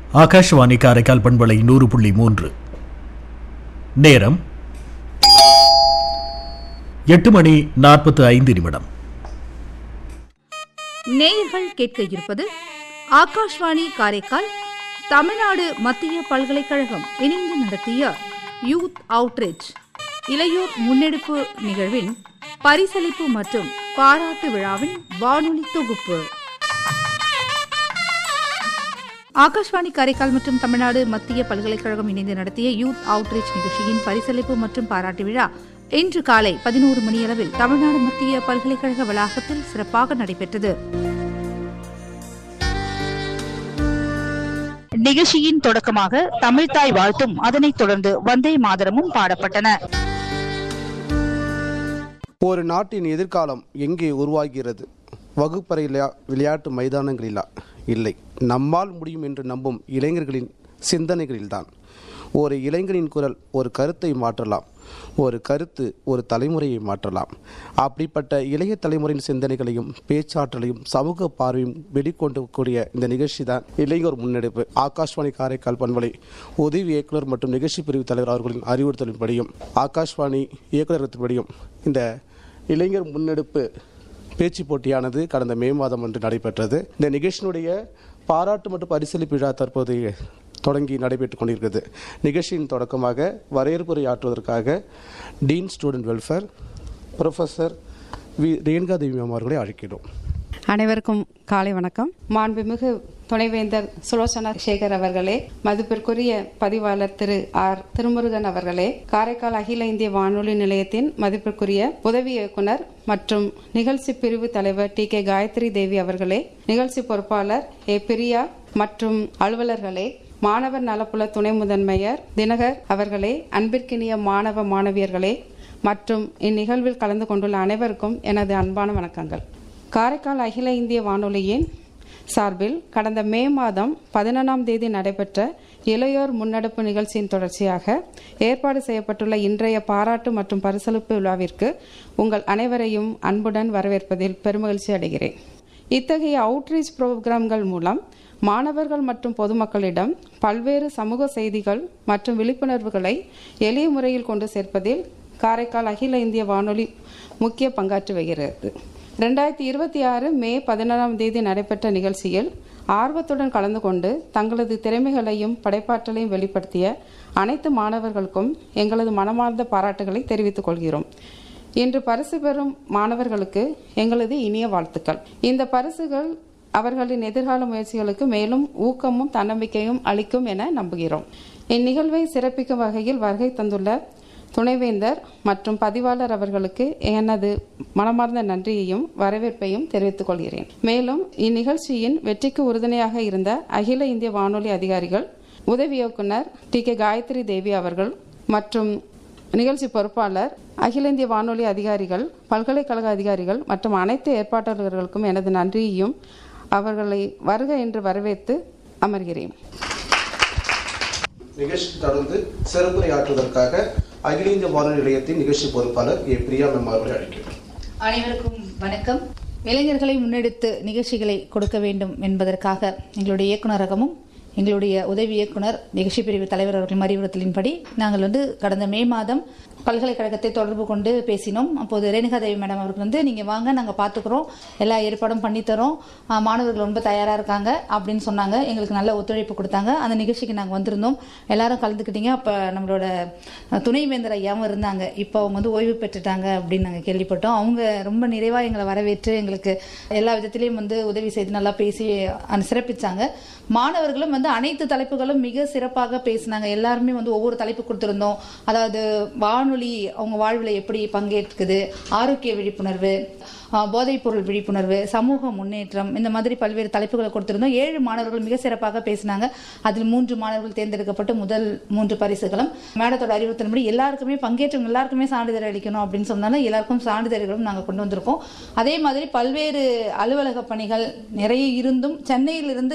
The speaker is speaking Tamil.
ஆகாஷ்வாணி காரைக்கால் பண்பலை நூறு புள்ளி மூன்று நேரம் எட்டு மணி நாற்பத்து ஐந்து நிமிடம் நேயர்கள் கேட்க இருப்பது ஆகாஷ்வாணி காரைக்கால் தமிழ்நாடு மத்திய பல்கலைக்கழகம் இணைந்து நடத்திய யூத் அவுட்ரீச் இளையோர் முன்னெடுப்பு நிகழ்வின் பரிசளிப்பு மற்றும் பாராட்டு விழாவின் வானொலி தொகுப்பு ஆகாஷ்வாணி காரைக்கால் மற்றும் தமிழ்நாடு மத்திய பல்கலைக்கழகம் இணைந்து நடத்திய யூத் அவுட்ரீச் நிகழ்ச்சியின் பரிசளிப்பு மற்றும் பாராட்டு விழா இன்று காலை பதினோரு மணியளவில் தமிழ்நாடு மத்திய பல்கலைக்கழக வளாகத்தில் சிறப்பாக நடைபெற்றது நிகழ்ச்சியின் தொடக்கமாக தமிழ்தாய் வாழ்த்தும் அதனைத் தொடர்ந்து வந்தே மாதரமும் பாடப்பட்டன ஒரு நாட்டின் எதிர்காலம் எங்கே உருவாகிறது வகுப்பறையிலா விளையாட்டு மைதானங்களிலா இல்லை நம்மால் முடியும் என்று நம்பும் இளைஞர்களின் சிந்தனைகளில்தான் ஒரு இளைஞனின் குரல் ஒரு கருத்தை மாற்றலாம் ஒரு கருத்து ஒரு தலைமுறையை மாற்றலாம் அப்படிப்பட்ட இளைய தலைமுறையின் சிந்தனைகளையும் பேச்சாற்றலையும் சமூக பார்வையும் வெளிக்கொண்டு கூடிய இந்த நிகழ்ச்சி தான் இளைஞர் முன்னெடுப்பு ஆகாஷ்வாணி காரைக்கால் பண்பலை உதவி இயக்குனர் மற்றும் நிகழ்ச்சி பிரிவு தலைவர் அவர்களின் அறிவுறுத்தலின்படியும் ஆகாஷ்வாணி இயக்குநரகத்தின்படியும் இந்த இளைஞர் முன்னெடுப்பு பேச்சு போட்டியானது கடந்த மே மாதம் அன்று நடைபெற்றது இந்த நிகழ்ச்சியினுடைய பாராட்டு மற்றும் பரிசளிப்பு விழா தற்போது தொடங்கி நடைபெற்றுக் கொண்டிருக்கிறது நிகழ்ச்சியின் தொடக்கமாக வரவேற்புரை ஆற்றுவதற்காக dean student welfare professor V Renuka Devi ma'am அவர்களை அழைக்கிறோம் அனைவருக்கும் காலை வணக்கம் மாண்புமிகு துணைவேந்தர் சுலோசனா சேகர் அவர்களே மதிப்பிற்குரிய பதிவாளர் திரு ஆர் திருமுருகன் அவர்களே காரைக்கால் அகில இந்திய வானொலி நிலையத்தின் மதிப்பிற்குரிய உதவி இயக்குனர் மற்றும் நிகழ்ச்சி பிரிவு தலைவர் டி கே காயத்ரி தேவி அவர்களே நிகழ்ச்சி பொறுப்பாளர் ஏ பிரியா மற்றும் அலுவலர்களே மாணவர் நலப்புல துணை முதன்மையர் தினகர் அவர்களே அன்பிற்கினிய மாணவ மாணவியர்களே மற்றும் இந்நிகழ்வில் கலந்து கொண்டுள்ள அனைவருக்கும் எனது அன்பான வணக்கங்கள் காரைக்கால் அகில இந்திய வானொலியின் சார்பில் கடந்த மே மாதம் பதினொன்றாம் தேதி நடைபெற்ற இளையோர் முன்னெடுப்பு நிகழ்ச்சியின் தொடர்ச்சியாக ஏற்பாடு செய்யப்பட்டுள்ள இன்றைய பாராட்டு மற்றும் பரிசளிப்பு விழாவிற்கு உங்கள் அனைவரையும் அன்புடன் வரவேற்பதில் பெருமகிழ்ச்சி அடைகிறேன் இத்தகைய அவுட்ரீச் புரோகிராம்கள் மூலம் மாணவர்கள் மற்றும் பொதுமக்களிடம் பல்வேறு சமூக செய்திகள் மற்றும் விழிப்புணர்வுகளை எளிய முறையில் கொண்டு சேர்ப்பதில் காரைக்கால் அகில இந்திய வானொலி முக்கிய பங்காற்றி வருகிறது ரெண்டாயிரத்தி இருபத்தி ஆறு மே பதினாறாம் தேதி நடைபெற்ற நிகழ்ச்சியில் ஆர்வத்துடன் கலந்து கொண்டு தங்களது திறமைகளையும் படைப்பாற்றலையும் வெளிப்படுத்திய அனைத்து மாணவர்களுக்கும் எங்களது மனமார்ந்த பாராட்டுகளை தெரிவித்துக் கொள்கிறோம் இன்று பரிசு பெறும் மாணவர்களுக்கு எங்களது இனிய வாழ்த்துக்கள் இந்த பரிசுகள் அவர்களின் எதிர்கால முயற்சிகளுக்கு மேலும் ஊக்கமும் தன்னம்பிக்கையும் அளிக்கும் என நம்புகிறோம் இந்நிகழ்வை சிறப்பிக்கும் வகையில் வருகை தந்துள்ள துணைவேந்தர் மற்றும் பதிவாளர் அவர்களுக்கு எனது மனமார்ந்த நன்றியையும் வரவேற்பையும் தெரிவித்துக் கொள்கிறேன் மேலும் இந்நிகழ்ச்சியின் வெற்றிக்கு உறுதுணையாக இருந்த அகில இந்திய வானொலி அதிகாரிகள் உதவி இயக்குனர் டி கே காயத்ரி தேவி அவர்கள் மற்றும் நிகழ்ச்சி பொறுப்பாளர் அகில இந்திய வானொலி அதிகாரிகள் பல்கலைக்கழக அதிகாரிகள் மற்றும் அனைத்து ஏற்பாட்டாளர்களுக்கும் எனது நன்றியையும் அவர்களை வருக என்று வரவேற்று அமர்கிறேன் நிகழ்ச்சி தொடர்ந்து சிறப்புரை ஆற்றுவதற்காக அகில இந்திய வானொலி நிலையத்தின் நிகழ்ச்சி பொறுப்பாளர் ஏ பிரியா மேம் அவர்களை அழைக்கிறோம் அனைவருக்கும் வணக்கம் இளைஞர்களை முன்னெடுத்து நிகழ்ச்சிகளை கொடுக்க வேண்டும் என்பதற்காக எங்களுடைய இயக்குநரகமும் எங்களுடைய உதவி இயக்குனர் நிகழ்ச்சி பிரிவு தலைவர் அவர்களின் அறிவுறுத்தலின்படி நாங்கள் வந்து கடந்த மே மாதம் பல்கலைக்கழகத்தை தொடர்பு கொண்டு பேசினோம் அப்போது ரேணுகா தேவி மேடம் அவருக்கு வந்து நீங்கள் வாங்க நாங்கள் பார்த்துக்குறோம் எல்லா ஏற்பாடும் பண்ணித்தரோம் ஆஹ் மாணவர்கள் ரொம்ப தயாராக இருக்காங்க அப்படின்னு சொன்னாங்க எங்களுக்கு நல்ல ஒத்துழைப்பு கொடுத்தாங்க அந்த நிகழ்ச்சிக்கு நாங்கள் வந்திருந்தோம் எல்லாரும் கலந்துக்கிட்டீங்க அப்போ நம்மளோட அஹ், துணைவேந்தர் ஐயாவும் இருந்தாங்க இப்போ அவங்க வந்து ஓய்வு பெற்றுட்டாங்க அப்படின்னு நாங்கள் கேள்விப்பட்டோம் அவங்க ரொம்ப நிறைவாக எங்களை வரவேற்று எங்களுக்கு எல்லா விதத்திலையும் வந்து உதவி செய்து நல்லா பேசி அஹ், சிறப்பிச்சாங்க மாணவர்களும் வந்து அனைத்து தலைப்புகளும் மிக சிறப்பாக பேசினாங்க எல்லாருமே வந்து ஒவ்வொரு தலைப்பு கொடுத்திருந்தோம் அதாவது வானொலி அவங்க வாழ்வில் எப்படி பங்கேற்குது ஆரோக்கிய விழிப்புணர்வு ஆஹ், போதைப்பொருள் விழிப்புணர்வு சமூக முன்னேற்றம் இந்த மாதிரி பல்வேறு தலைப்புகளை கொடுத்திருந்தோம் ஏழு மாணவர்கள் மிக சிறப்பாக பேசினாங்க அதில் மூன்று மாணவர்கள் தேர்ந்தெடுக்கப்பட்டு முதல் மூன்று பரிசுகளும் மேடத்தோட அறிவுறுத்தலின்படி எல்லாருக்குமே பங்கேற்றவங்க எல்லாருக்குமே சான்றிதழ் அளிக்கணும் அப்படின்னு சொன்னாலும் எல்லாருக்கும் சான்றிதழ்களும் நாங்கள் கொண்டு வந்திருக்கோம் அதே மாதிரி பல்வேறு அலுவலக பணிகள் நிறைய இருந்தும் சென்னையிலிருந்து